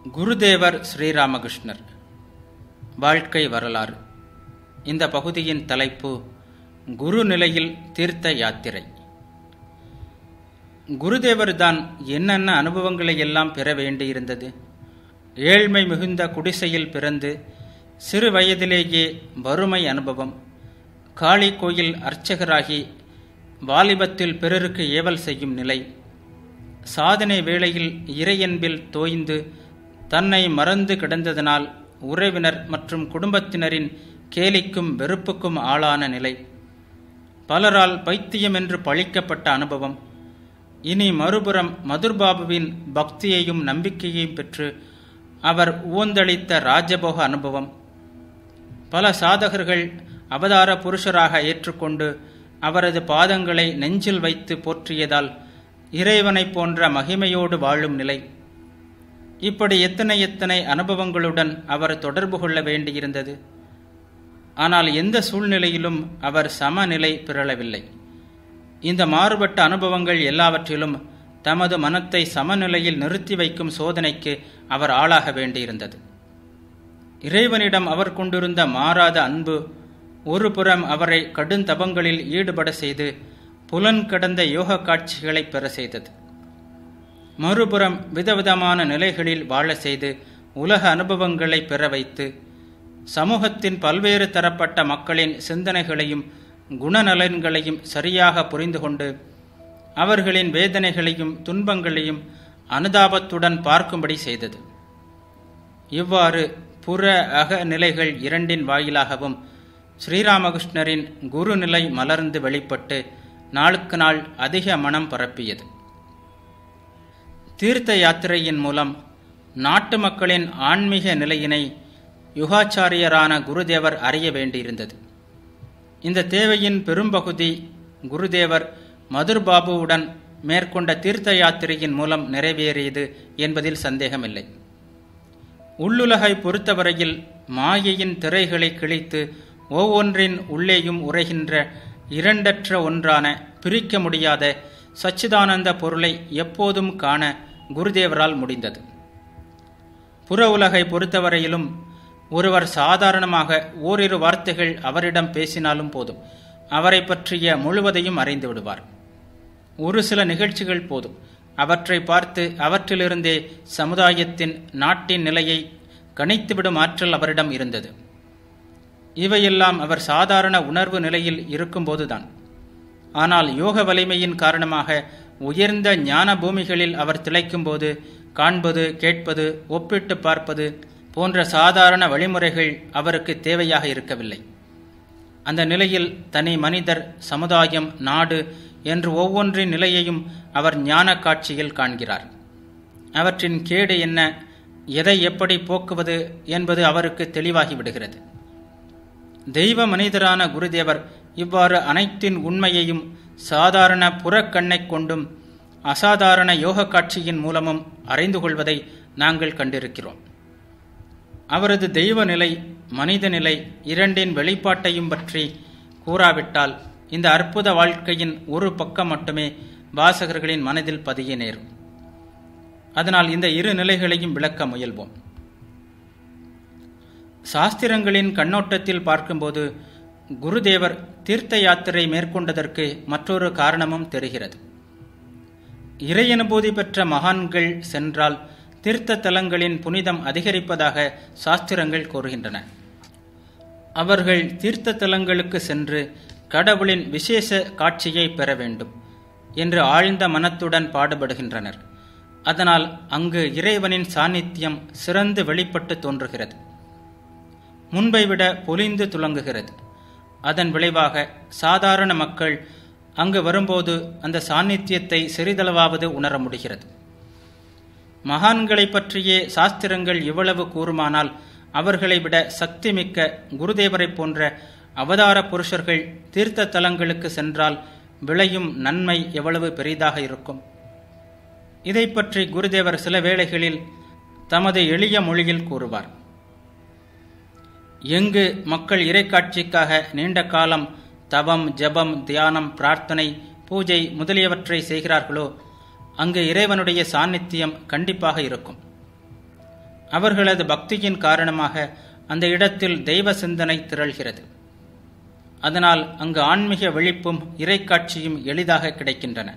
குருதேவர் ஸ்ரீராமகிருஷ்ணர் வாழ்க்கை வரலாறு இந்த பகுதியின் தலைப்பு குரு நிலையில் தீர்த்த யாத்திரை குருதேவர் தான் என்னென்ன அனுபவங்களை எல்லாம் பெற வேண்டியிருந்தது ஏழ்மை மிகுந்த குடிசையில் பிறந்து சிறு வயதிலேயே வறுமை அனுபவம் காளி கோயில் அர்ச்சகராகி வாலிபத்தில் பிறருக்கு ஏவல் செய்யும் நிலை சாதனை வேளையில் இறையன்பில் தோய்ந்து தன்னை மறந்து கிடந்ததனால் உறவினர் மற்றும் குடும்பத்தினரின் கேலிக்கும் வெறுப்புக்கும் ஆளான நிலை பலரால் பைத்தியம் என்று பழிக்கப்பட்ட அனுபவம் இனி மறுபுறம் மதுர்பாபுவின் பக்தியையும் நம்பிக்கையையும் பெற்று அவர் ஊந்தளித்த ராஜபோக அனுபவம் பல சாதகர்கள் அவதார புருஷராக ஏற்றுக்கொண்டு அவரது பாதங்களை நெஞ்சில் வைத்து போற்றியதால் இறைவனைப் போன்ற மகிமையோடு வாழும் நிலை இப்படி எத்தனை எத்தனை அனுபவங்களுடன் அவர் தொடர்பு கொள்ள வேண்டியிருந்தது ஆனால் எந்த சூழ்நிலையிலும் அவர் சமநிலை பிறழவில்லை இந்த மாறுபட்ட அனுபவங்கள் எல்லாவற்றிலும் தமது மனத்தை சமநிலையில் நிறுத்தி வைக்கும் சோதனைக்கு அவர் ஆளாக வேண்டியிருந்தது இறைவனிடம் அவர் கொண்டிருந்த மாறாத அன்பு ஒரு புறம் அவரை கடுந்தபங்களில் ஈடுபட செய்து புலன் கடந்த யோக காட்சிகளை பெற செய்தது மறுபுறம் விதவிதமான நிலைகளில் வாழ செய்து உலக அனுபவங்களை பெற வைத்து சமூகத்தின் பல்வேறு தரப்பட்ட மக்களின் சிந்தனைகளையும் குணநலன்களையும் சரியாக புரிந்து கொண்டு அவர்களின் வேதனைகளையும் துன்பங்களையும் அனுதாபத்துடன் பார்க்கும்படி செய்தது இவ்வாறு புற அக நிலைகள் இரண்டின் வாயிலாகவும் ஸ்ரீராமகிருஷ்ணரின் குருநிலை மலர்ந்து வெளிப்பட்டு நாளுக்கு நாள் அதிக மனம் பரப்பியது தீர்த்த யாத்திரையின் மூலம் நாட்டு மக்களின் ஆன்மீக நிலையினை யுகாச்சாரியரான குருதேவர் அறிய வேண்டியிருந்தது இந்த தேவையின் பெரும்பகுதி குருதேவர் மதுர்பாபுவுடன் மேற்கொண்ட தீர்த்த யாத்திரையின் மூலம் நிறைவேறியது என்பதில் சந்தேகமில்லை உள்ளுலகை பொறுத்தவரையில் மாயையின் திரைகளை கிழித்து ஒவ்வொன்றின் உள்ளேயும் உரைகின்ற இரண்டற்ற ஒன்றான பிரிக்க முடியாத சச்சிதானந்த பொருளை எப்போதும் காண குருதேவரால் முடிந்தது புற உலகை பொறுத்தவரையிலும் ஒருவர் சாதாரணமாக ஓரிரு வார்த்தைகள் அவரிடம் பேசினாலும் போதும் அவரை பற்றிய முழுவதையும் அறிந்து விடுவார் ஒரு சில நிகழ்ச்சிகள் போதும் அவற்றை பார்த்து அவற்றிலிருந்தே சமுதாயத்தின் நாட்டின் நிலையை கணித்துவிடும் ஆற்றல் அவரிடம் இருந்தது இவையெல்லாம் அவர் சாதாரண உணர்வு நிலையில் இருக்கும்போதுதான் ஆனால் யோக வலிமையின் காரணமாக உயர்ந்த ஞான பூமிகளில் அவர் திளைக்கும்போது காண்பது கேட்பது ஒப்பிட்டு பார்ப்பது போன்ற சாதாரண வழிமுறைகள் அவருக்கு தேவையாக இருக்கவில்லை அந்த நிலையில் தனி மனிதர் சமுதாயம் நாடு என்று ஒவ்வொன்றின் நிலையையும் அவர் ஞான காட்சியில் காண்கிறார் அவற்றின் கேடு என்ன எதை எப்படி போக்குவது என்பது அவருக்கு தெளிவாகிவிடுகிறது தெய்வ மனிதரான குருதேவர் இவ்வாறு அனைத்தின் உண்மையையும் சாதாரண புறக்கண்ணை கொண்டும் அசாதாரண யோக காட்சியின் மூலமும் அறிந்து கொள்வதை நாங்கள் கண்டிருக்கிறோம் அவரது தெய்வ நிலை மனித நிலை இரண்டின் வெளிப்பாட்டையும் பற்றி கூறாவிட்டால் இந்த அற்புத வாழ்க்கையின் ஒரு பக்கம் மட்டுமே வாசகர்களின் மனதில் பதிய நேரும் அதனால் இந்த இரு நிலைகளையும் விளக்க முயல்வோம் சாஸ்திரங்களின் கண்ணோட்டத்தில் பார்க்கும்போது குருதேவர் தீர்த்த யாத்திரை மேற்கொண்டதற்கு மற்றொரு காரணமும் தெரிகிறது இறையனுபூதி பெற்ற மகான்கள் சென்றால் தீர்த்த தலங்களின் புனிதம் அதிகரிப்பதாக சாஸ்திரங்கள் கூறுகின்றன அவர்கள் தீர்த்த தலங்களுக்கு சென்று கடவுளின் விசேஷ காட்சியை பெற வேண்டும் என்று ஆழ்ந்த மனத்துடன் பாடுபடுகின்றனர் அதனால் அங்கு இறைவனின் சாநித்தியம் சிறந்து வெளிப்பட்டு தோன்றுகிறது முன்பை விட பொலிந்து துலங்குகிறது அதன் விளைவாக சாதாரண மக்கள் அங்கு வரும்போது அந்த சாநித்தியத்தை சிறிதளவாவது உணர முடிகிறது மகான்களை பற்றியே சாஸ்திரங்கள் இவ்வளவு கூறுமானால் அவர்களை விட சக்தி மிக்க குருதேவரை போன்ற அவதார புருஷர்கள் தீர்த்த தலங்களுக்கு சென்றால் விளையும் நன்மை எவ்வளவு பெரிதாக இருக்கும் இதை பற்றி குருதேவர் சில வேளைகளில் தமது எளிய மொழியில் கூறுவார் எங்கு மக்கள் இறைக்காட்சிக்காக நீண்ட காலம் தவம் ஜபம் தியானம் பிரார்த்தனை பூஜை முதலியவற்றை செய்கிறார்களோ அங்கு இறைவனுடைய சாநித்தியம் கண்டிப்பாக இருக்கும் அவர்களது பக்தியின் காரணமாக அந்த இடத்தில் தெய்வ சிந்தனை திரள்கிறது அதனால் அங்கு ஆன்மீக விழிப்பும் இறைக்காட்சியும் எளிதாக கிடைக்கின்றன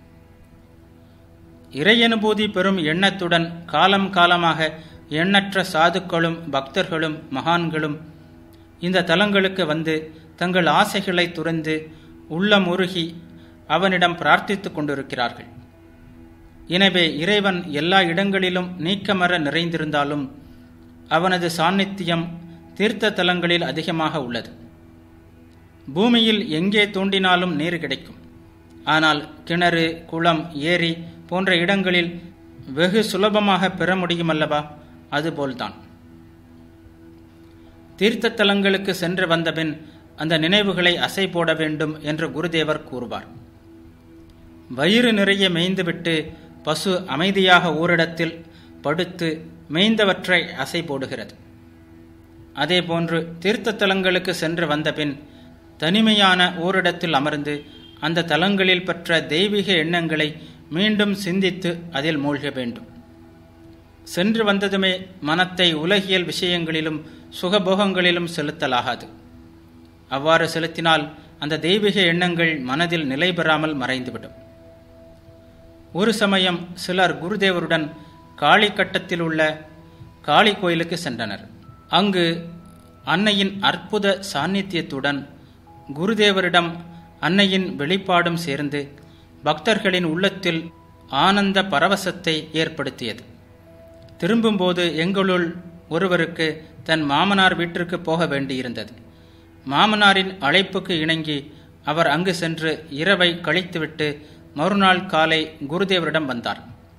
இறையனுபூதி பெறும் எண்ணத்துடன் காலம் காலமாக எண்ணற்ற சாதுக்களும் பக்தர்களும் மகான்களும் இந்த தலங்களுக்கு வந்து தங்கள் ஆசைகளை துறந்து உள்ளம் உருகி அவனிடம் பிரார்த்தித்துக் கொண்டிருக்கிறார்கள் எனவே இறைவன் எல்லா இடங்களிலும் நீக்கமர நிறைந்திருந்தாலும் அவனது சாநித்தியம் தீர்த்த தலங்களில் அதிகமாக உள்ளது பூமியில் எங்கே தோண்டினாலும் நீர் கிடைக்கும் ஆனால் கிணறு குளம் ஏரி போன்ற இடங்களில் வெகு சுலபமாக பெற முடியுமல்லவா அதுபோல்தான் தீர்த்த தலங்களுக்கு சென்று வந்தபின் அந்த நினைவுகளை அசை போட வேண்டும் என்று குருதேவர் கூறுவார் வயிறு நிறைய மேய்ந்துவிட்டு பசு அமைதியாக ஓரிடத்தில் படுத்து மேய்ந்தவற்றை அசை போடுகிறது அதேபோன்று தீர்த்த தலங்களுக்கு சென்று வந்தபின் தனிமையான ஓரிடத்தில் அமர்ந்து அந்த தலங்களில் பெற்ற தெய்வீக எண்ணங்களை மீண்டும் சிந்தித்து அதில் மூழ்க வேண்டும் சென்று வந்ததுமே மனத்தை உலகியல் விஷயங்களிலும் சுகபோகங்களிலும் செலுத்தலாகாது அவ்வாறு செலுத்தினால் அந்த தெய்வீக எண்ணங்கள் மனதில் நிலை பெறாமல் மறைந்துவிடும் ஒரு சமயம் சிலர் குருதேவருடன் காளிக்கட்டத்தில் உள்ள காளி கோயிலுக்கு சென்றனர் அங்கு அன்னையின் அற்புத சாநித்தியத்துடன் குருதேவரிடம் அன்னையின் வெளிப்பாடும் சேர்ந்து பக்தர்களின் உள்ளத்தில் ஆனந்த பரவசத்தை ஏற்படுத்தியது திரும்பும்போது எங்களுள் ஒருவருக்கு தன் மாமனார் வீட்டிற்கு போக வேண்டியிருந்தது மாமனாரின் அழைப்புக்கு இணங்கி அவர் அங்கு சென்று இரவை கழித்துவிட்டு மறுநாள் காலை குருதேவரிடம் வந்தார்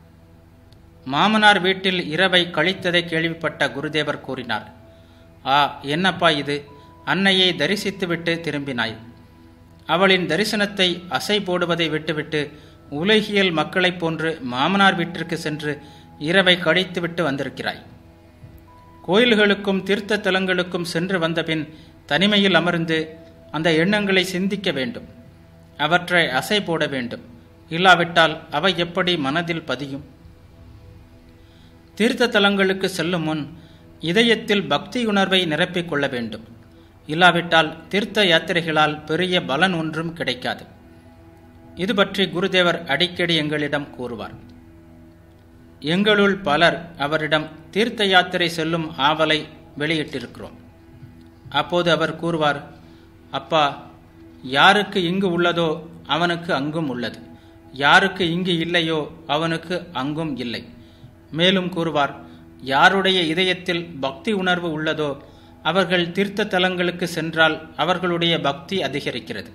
மாமனார் வீட்டில் இரவை கழித்ததை கேள்விப்பட்ட குருதேவர் கூறினார் ஆ என்னப்பா இது அன்னையை தரிசித்துவிட்டு திரும்பினாய் அவளின் தரிசனத்தை அசை போடுவதை விட்டுவிட்டு உலகியல் மக்களைப் போன்று மாமனார் வீட்டிற்கு சென்று இரவை கழித்துவிட்டு வந்திருக்கிறாய் கோயில்களுக்கும் தீர்த்த தலங்களுக்கும் சென்று வந்தபின் தனிமையில் அமர்ந்து அந்த எண்ணங்களை சிந்திக்க வேண்டும் அவற்றை அசை போட வேண்டும் இல்லாவிட்டால் அவை எப்படி மனதில் பதியும் தீர்த்த தலங்களுக்கு செல்லும் முன் இதயத்தில் பக்தி உணர்வை நிரப்பிக் கொள்ள வேண்டும் இல்லாவிட்டால் தீர்த்த யாத்திரைகளால் பெரிய பலன் ஒன்றும் கிடைக்காது இது பற்றி குருதேவர் அடிக்கடி எங்களிடம் கூறுவார் எங்களுள் பலர் அவரிடம் தீர்த்த யாத்திரை செல்லும் ஆவலை வெளியிட்டிருக்கிறோம் அப்போது அவர் கூறுவார் அப்பா யாருக்கு இங்கு உள்ளதோ அவனுக்கு அங்கும் உள்ளது யாருக்கு இங்கு இல்லையோ அவனுக்கு அங்கும் இல்லை மேலும் கூறுவார் யாருடைய இதயத்தில் பக்தி உணர்வு உள்ளதோ அவர்கள் தீர்த்த தலங்களுக்கு சென்றால் அவர்களுடைய பக்தி அதிகரிக்கிறது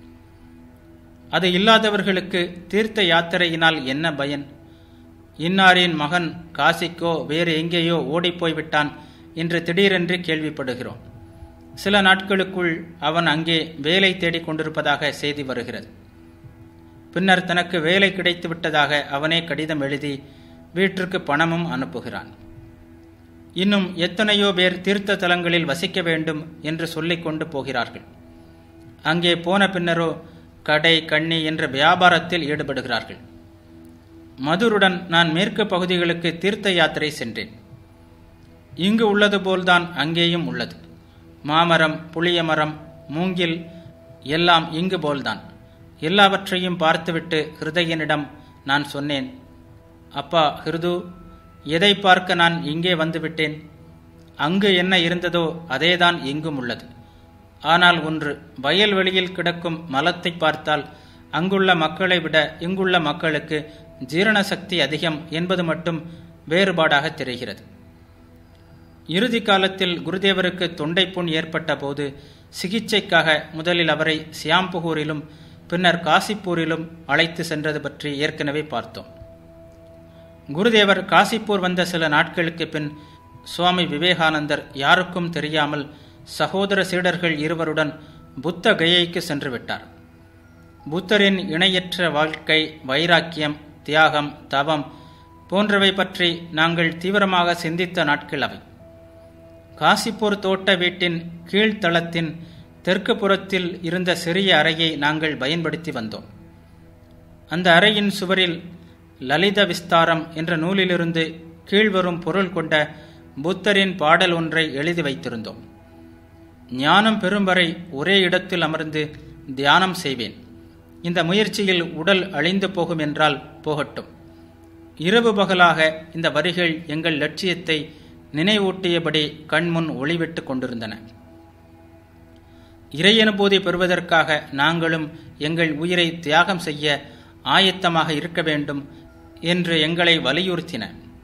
அது இல்லாதவர்களுக்கு தீர்த்த யாத்திரையினால் என்ன பயன் இன்னாரின் மகன் காசிக்கோ வேறு எங்கேயோ ஓடிப்போய் விட்டான் என்று திடீரென்று கேள்விப்படுகிறோம் சில நாட்களுக்குள் அவன் அங்கே வேலை தேடிக் கொண்டிருப்பதாக செய்தி வருகிறது பின்னர் தனக்கு வேலை கிடைத்து விட்டதாக அவனே கடிதம் எழுதி வீட்டிற்கு பணமும் அனுப்புகிறான் இன்னும் எத்தனையோ பேர் தீர்த்த தலங்களில் வசிக்க வேண்டும் என்று சொல்லிக் கொண்டு போகிறார்கள் அங்கே போன பின்னரோ கடை கண்ணி என்ற வியாபாரத்தில் ஈடுபடுகிறார்கள் மதுருடன் நான் மேற்கு பகுதிகளுக்கு தீர்த்த யாத்திரை சென்றேன் இங்கு உள்ளது போல்தான் அங்கேயும் உள்ளது மாமரம் புளிய மரம் மூங்கில் எல்லாம் இங்கு போல்தான் எல்லாவற்றையும் பார்த்துவிட்டு ஹிருதயனிடம் நான் சொன்னேன் அப்பா ஹிருது எதை பார்க்க நான் இங்கே வந்துவிட்டேன் அங்கு என்ன இருந்ததோ அதேதான் இங்கும் உள்ளது ஆனால் ஒன்று வயல்வெளியில் கிடக்கும் மலத்தை பார்த்தால் அங்குள்ள மக்களை விட இங்குள்ள மக்களுக்கு ஜீரண சக்தி அதிகம் என்பது மட்டும் வேறுபாடாக தெரிகிறது இறுதி காலத்தில் குருதேவருக்கு தொண்டைப்புண் ஏற்பட்ட போது சிகிச்சைக்காக முதலில் அவரை சியாம்புகூரிலும் பின்னர் காசிப்பூரிலும் அழைத்து சென்றது பற்றி ஏற்கனவே பார்த்தோம் குருதேவர் காசிப்பூர் வந்த சில நாட்களுக்கு பின் சுவாமி விவேகானந்தர் யாருக்கும் தெரியாமல் சகோதர சீடர்கள் இருவருடன் புத்த கயைக்கு சென்று விட்டார் புத்தரின் இணையற்ற வாழ்க்கை வைராக்கியம் தியாகம் தவம் போன்றவை பற்றி நாங்கள் தீவிரமாக சிந்தித்த நாட்கள் அவை காசிப்பூர் தோட்ட வீட்டின் கீழ்த்தளத்தின் தெற்கு புறத்தில் இருந்த சிறிய அறையை நாங்கள் பயன்படுத்தி வந்தோம் அந்த அறையின் சுவரில் லலித விஸ்தாரம் என்ற நூலிலிருந்து கீழ்வரும் பொருள் கொண்ட புத்தரின் பாடல் ஒன்றை எழுதி வைத்திருந்தோம் ஞானம் பெறும் வரை ஒரே இடத்தில் அமர்ந்து தியானம் செய்வேன் இந்த முயற்சியில் உடல் அழிந்து போகும் என்றால் போகட்டும் இரவு பகலாக இந்த வரிகள் எங்கள் லட்சியத்தை நினைவூட்டியபடி கண்முன் ஒளிவிட்டு கொண்டிருந்தன இறையனுபூதி பெறுவதற்காக நாங்களும் எங்கள் உயிரை தியாகம் செய்ய ஆயத்தமாக இருக்க வேண்டும் என்று எங்களை வலியுறுத்தின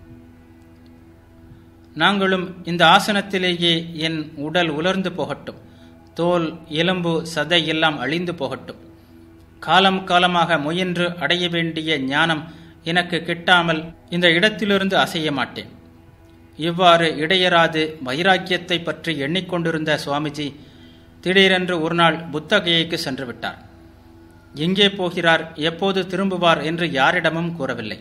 நாங்களும் இந்த ஆசனத்திலேயே என் உடல் உலர்ந்து போகட்டும் தோல் எலும்பு சதை எல்லாம் அழிந்து போகட்டும் காலம் காலமாக முயன்று அடைய வேண்டிய ஞானம் எனக்கு கிட்டாமல் இந்த இடத்திலிருந்து அசைய மாட்டேன் இவ்வாறு இடையராது வைராக்கியத்தை பற்றி எண்ணிக்கொண்டிருந்த சுவாமிஜி திடீரென்று ஒரு நாள் புத்தகைக்கு சென்று விட்டார் எங்கே போகிறார் எப்போது திரும்புவார் என்று யாரிடமும் கூறவில்லை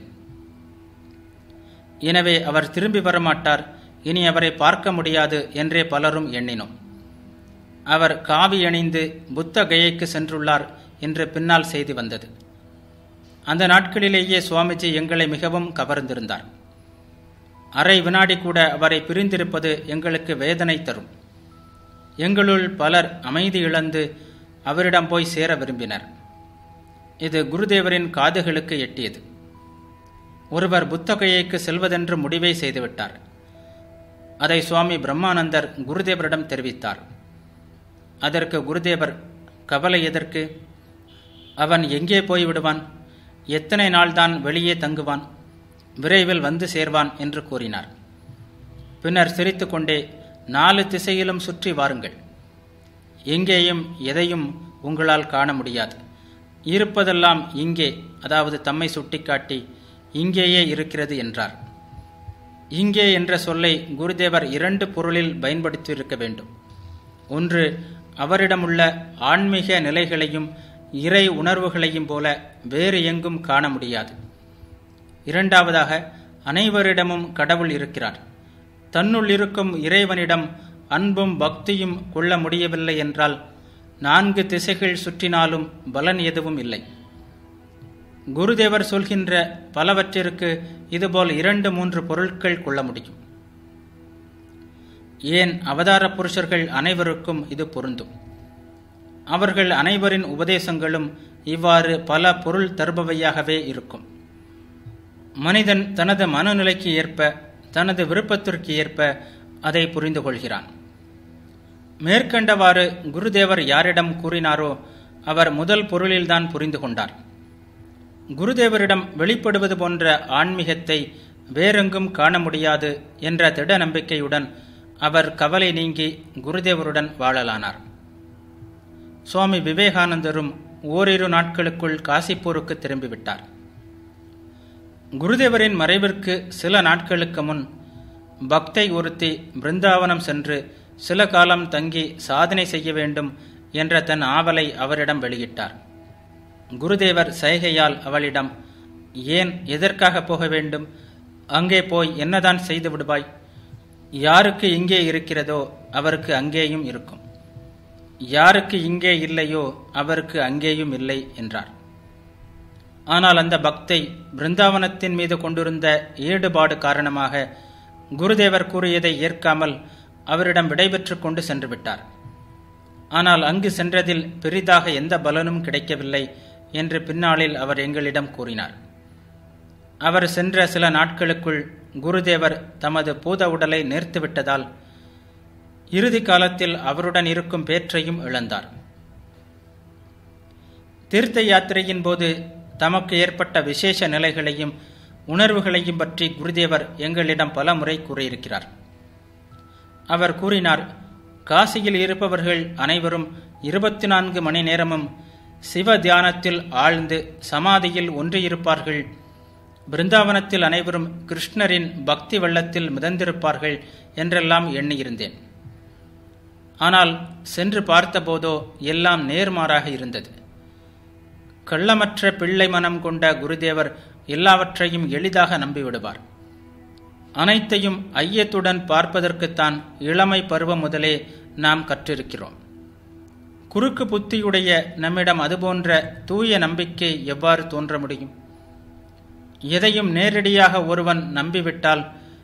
எனவே அவர் திரும்பி வரமாட்டார் இனி அவரை பார்க்க முடியாது என்றே பலரும் எண்ணினோம் அவர் காவி அணிந்து புத்த கயைக்கு சென்றுள்ளார் என்று பின்னால் செய்தி வந்தது அந்த நாட்களிலேயே சுவாமிஜி எங்களை மிகவும் கவர்ந்திருந்தார் அரை வினாடி கூட அவரை பிரிந்திருப்பது எங்களுக்கு வேதனை தரும் எங்களுள் பலர் அமைதி இழந்து அவரிடம் போய் சேர விரும்பினர் இது குருதேவரின் காதுகளுக்கு எட்டியது ஒருவர் புத்தகையைக்கு செல்வதென்று முடிவை செய்துவிட்டார் அதை சுவாமி பிரம்மானந்தர் குருதேவரிடம் தெரிவித்தார் அதற்கு குருதேவர் கவலை எதற்கு அவன் எங்கே போய்விடுவான் எத்தனை நாள்தான் வெளியே தங்குவான் விரைவில் வந்து சேர்வான் என்று கூறினார் பின்னர் சிரித்துக்கொண்டே நாலு திசையிலும் சுற்றி வாருங்கள் எங்கேயும் எதையும் உங்களால் காண முடியாது இருப்பதெல்லாம் இங்கே அதாவது தம்மை சுட்டிக்காட்டி இங்கேயே இருக்கிறது என்றார் இங்கே என்ற சொல்லை குருதேவர் இரண்டு பொருளில் பயன்படுத்தியிருக்க வேண்டும் ஒன்று அவரிடமுள்ள ஆன்மீக நிலைகளையும் இறை உணர்வுகளையும் போல வேறு எங்கும் காண முடியாது இரண்டாவதாக அனைவரிடமும் கடவுள் இருக்கிறார் தன்னுள் இருக்கும் இறைவனிடம் அன்பும் பக்தியும் கொள்ள முடியவில்லை என்றால் நான்கு திசைகள் சுற்றினாலும் பலன் எதுவும் இல்லை குருதேவர் சொல்கின்ற பலவற்றிற்கு இதுபோல் இரண்டு மூன்று பொருட்கள் கொள்ள முடியும் ஏன் அவதார புருஷர்கள் அனைவருக்கும் இது பொருந்தும் அவர்கள் அனைவரின் உபதேசங்களும் இவ்வாறு பல பொருள் தருபவையாகவே இருக்கும் மனிதன் தனது மனநிலைக்கு ஏற்ப தனது விருப்பத்திற்கு ஏற்ப அதை புரிந்து கொள்கிறான் மேற்கண்டவாறு குருதேவர் யாரிடம் கூறினாரோ அவர் முதல் பொருளில்தான் புரிந்து கொண்டார் குருதேவரிடம் வெளிப்படுவது போன்ற ஆன்மீகத்தை வேறெங்கும் காண முடியாது என்ற திட நம்பிக்கையுடன் அவர் கவலை நீங்கி குருதேவருடன் வாழலானார் சுவாமி விவேகானந்தரும் ஓரிரு நாட்களுக்குள் காசிப்பூருக்கு திரும்பிவிட்டார் குருதேவரின் மறைவிற்கு சில நாட்களுக்கு முன் பக்தை ஒருத்தி பிருந்தாவனம் சென்று சில காலம் தங்கி சாதனை செய்ய வேண்டும் என்ற தன் ஆவலை அவரிடம் வெளியிட்டார் குருதேவர் சைகையால் அவளிடம் ஏன் எதற்காக போக வேண்டும் அங்கே போய் என்னதான் செய்து விடுவாய் யாருக்கு இங்கே இருக்கிறதோ அவருக்கு அங்கேயும் இருக்கும் யாருக்கு இங்கே இல்லையோ அவருக்கு அங்கேயும் இல்லை என்றார் ஆனால் அந்த பக்தை பிருந்தாவனத்தின் மீது கொண்டிருந்த ஈடுபாடு காரணமாக குருதேவர் கூறியதை ஏற்காமல் அவரிடம் விடைபெற்று கொண்டு சென்று விட்டார் ஆனால் அங்கு சென்றதில் பெரிதாக எந்த பலனும் கிடைக்கவில்லை என்று பின்னாளில் அவர் எங்களிடம் கூறினார் அவர் சென்ற சில நாட்களுக்குள் குருதேவர் தமது பூத உடலை நேர்த்துவிட்டதால் இறுதி காலத்தில் அவருடன் இருக்கும் பேற்றையும் இழந்தார் தீர்த்த யாத்திரையின் போது தமக்கு ஏற்பட்ட விசேஷ நிலைகளையும் உணர்வுகளையும் பற்றி குருதேவர் எங்களிடம் பல முறை கூறியிருக்கிறார் அவர் கூறினார் காசியில் இருப்பவர்கள் அனைவரும் இருபத்தி நான்கு மணி நேரமும் சிவ தியானத்தில் ஆழ்ந்து சமாதியில் ஒன்றியிருப்பார்கள் பிருந்தாவனத்தில் அனைவரும் கிருஷ்ணரின் பக்தி வெள்ளத்தில் மிதந்திருப்பார்கள் என்றெல்லாம் எண்ணியிருந்தேன் ஆனால் சென்று பார்த்தபோதோ எல்லாம் நேர்மாறாக இருந்தது கள்ளமற்ற பிள்ளை மனம் கொண்ட குருதேவர் எல்லாவற்றையும் எளிதாக நம்பிவிடுவார் அனைத்தையும் ஐயத்துடன் பார்ப்பதற்குத்தான் இளமை பருவம் முதலே நாம் கற்றிருக்கிறோம் குறுக்கு புத்தியுடைய நம்மிடம் அதுபோன்ற தூய நம்பிக்கை எவ்வாறு தோன்ற முடியும் எதையும் நேரடியாக ஒருவன் நம்பிவிட்டால்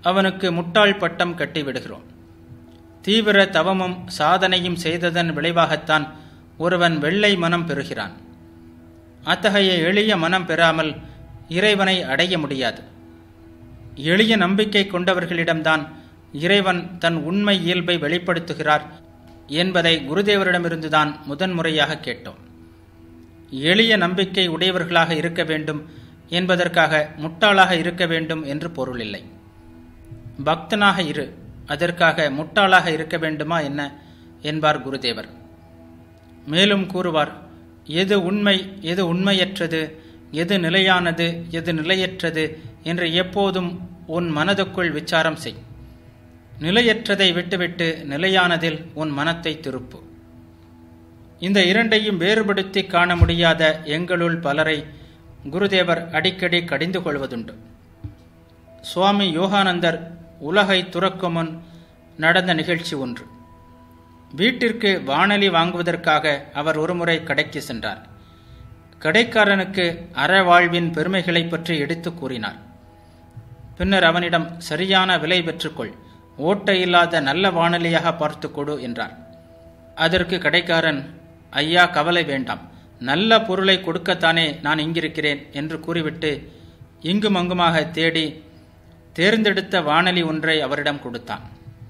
அவனுக்கு முட்டாள் பட்டம் கட்டிவிடுகிறோம் தீவிர தவமும் சாதனையும் செய்ததன் விளைவாகத்தான் ஒருவன் வெள்ளை மனம் பெறுகிறான் அத்தகைய எளிய மனம் பெறாமல் இறைவனை அடைய முடியாது எளிய நம்பிக்கை கொண்டவர்களிடம்தான் இறைவன் தன் உண்மை இயல்பை வெளிப்படுத்துகிறார் என்பதை குருதேவரிடமிருந்துதான் முதன்முறையாக கேட்டோம் எளிய நம்பிக்கை உடையவர்களாக இருக்க வேண்டும் என்பதற்காக முட்டாளாக இருக்க வேண்டும் என்று பொருளில்லை பக்தனாக இரு அதற்காக முட்டாளாக இருக்க வேண்டுமா என்ன என்பார் குருதேவர் மேலும் கூறுவார் எது உண்மை எது உண்மையற்றது எது நிலையானது எது நிலையற்றது என்று எப்போதும் உன் மனதுக்குள் விசாரம் செய் நிலையற்றதை விட்டுவிட்டு நிலையானதில் உன் மனத்தை திருப்பு இந்த இரண்டையும் வேறுபடுத்தி காண முடியாத எங்களுள் பலரை குருதேவர் அடிக்கடி கடிந்து கொள்வதுண்டு சுவாமி யோகானந்தர் உலகை துறக்கும் முன் நடந்த நிகழ்ச்சி ஒன்று வீட்டிற்கு வானொலி வாங்குவதற்காக அவர் ஒருமுறை கடைக்கு சென்றார் கடைக்காரனுக்கு அறவாழ்வின் பெருமைகளை பற்றி எடுத்து கூறினார் பின்னர் அவனிடம் சரியான விலை பெற்றுக்கொள் ஓட்டை இல்லாத நல்ல வானொலியாக பார்த்து கொடு என்றார் அதற்கு கடைக்காரன் ஐயா கவலை வேண்டாம் நல்ல பொருளை கொடுக்கத்தானே நான் இங்கிருக்கிறேன் என்று கூறிவிட்டு இங்கும் அங்குமாக தேடி தேர்ந்தெடுத்த வானொலி ஒன்றை அவரிடம் கொடுத்தான்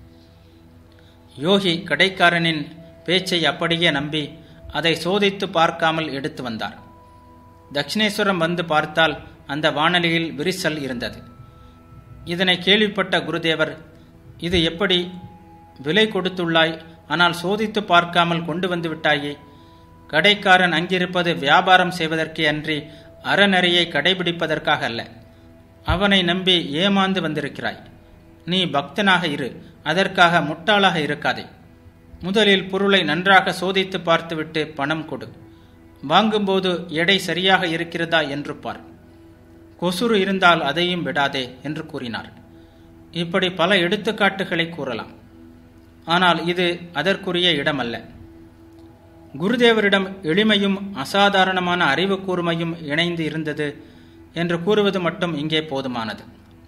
யோகி கடைக்காரனின் பேச்சை அப்படியே நம்பி அதை சோதித்து பார்க்காமல் எடுத்து வந்தார் தட்சிணேஸ்வரம் வந்து பார்த்தால் அந்த வானொலியில் விரிசல் இருந்தது இதனை கேள்விப்பட்ட குருதேவர் இது எப்படி விலை கொடுத்துள்ளாய் ஆனால் சோதித்து பார்க்காமல் கொண்டு வந்து விட்டாயே கடைக்காரன் அங்கிருப்பது வியாபாரம் செய்வதற்கே அன்றி அறநெறியை கடைபிடிப்பதற்காக அல்ல அவனை நம்பி ஏமாந்து வந்திருக்கிறாய் நீ பக்தனாக இரு அதற்காக முட்டாளாக இருக்காதே முதலில் பொருளை நன்றாக சோதித்து பார்த்துவிட்டு பணம் கொடு வாங்கும்போது எடை சரியாக இருக்கிறதா என்று பார் கொசுறு இருந்தால் அதையும் விடாதே என்று கூறினார் இப்படி பல எடுத்துக்காட்டுகளை கூறலாம் ஆனால் இது அதற்குரிய இடமல்ல குருதேவரிடம் எளிமையும் அசாதாரணமான அறிவு கூர்மையும் இணைந்து இருந்தது என்று கூறுவது மட்டும் இங்கே போதுமானது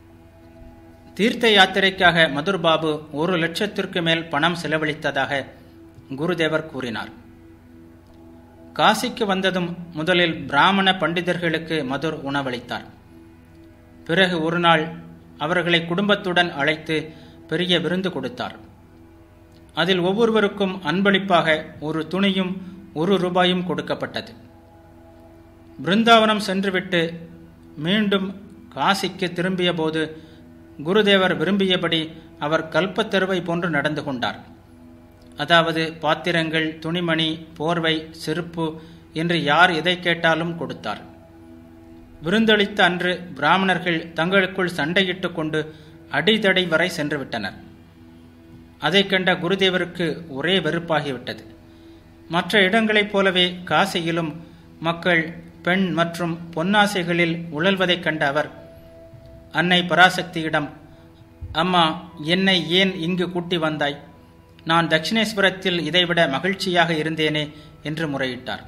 தீர்த்த யாத்திரைக்காக மதுர் பாபு ஒரு லட்சத்திற்கு மேல் பணம் செலவழித்ததாக குருதேவர் கூறினார் காசிக்கு வந்ததும் முதலில் பிராமண பண்டிதர்களுக்கு மதுர் உணவளித்தார் பிறகு ஒரு நாள் அவர்களை குடும்பத்துடன் அழைத்து பெரிய விருந்து கொடுத்தார் அதில் ஒவ்வொருவருக்கும் அன்பளிப்பாக ஒரு துணியும் ஒரு ரூபாயும் கொடுக்கப்பட்டது பிருந்தாவனம் சென்றுவிட்டு மீண்டும் காசிக்கு திரும்பிய போது குருதேவர் விரும்பியபடி அவர் கல்பத்தருவை போன்று நடந்து கொண்டார் அதாவது பாத்திரங்கள் துணிமணி போர்வை செருப்பு என்று யார் எதை கேட்டாலும் கொடுத்தார் விருந்தளித்த அன்று பிராமணர்கள் தங்களுக்குள் சண்டையிட்டு கொண்டு அடிதடை வரை சென்று விட்டனர் அதை கண்ட குருதேவருக்கு ஒரே வெறுப்பாகிவிட்டது மற்ற இடங்களைப் போலவே காசியிலும் மக்கள் பெண் மற்றும் பொன்னாசைகளில் உழல்வதைக் கண்ட அவர் அன்னை பராசக்தியிடம் அம்மா என்னை ஏன் இங்கு கூட்டி வந்தாய் நான் தட்சிணேஸ்வரத்தில் இதைவிட மகிழ்ச்சியாக இருந்தேனே என்று முறையிட்டார்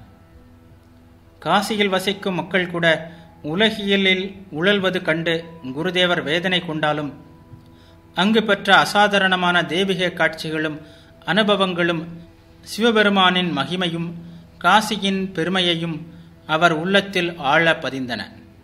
காசியில் வசிக்கும் மக்கள் கூட உலகியலில் உழல்வது கண்டு குருதேவர் வேதனை கொண்டாலும் அங்கு பெற்ற அசாதாரணமான தெய்வீக காட்சிகளும் அனுபவங்களும் சிவபெருமானின் மகிமையும் காசியின் பெருமையையும் அவர் உள்ளத்தில் ஆழ பதிந்தன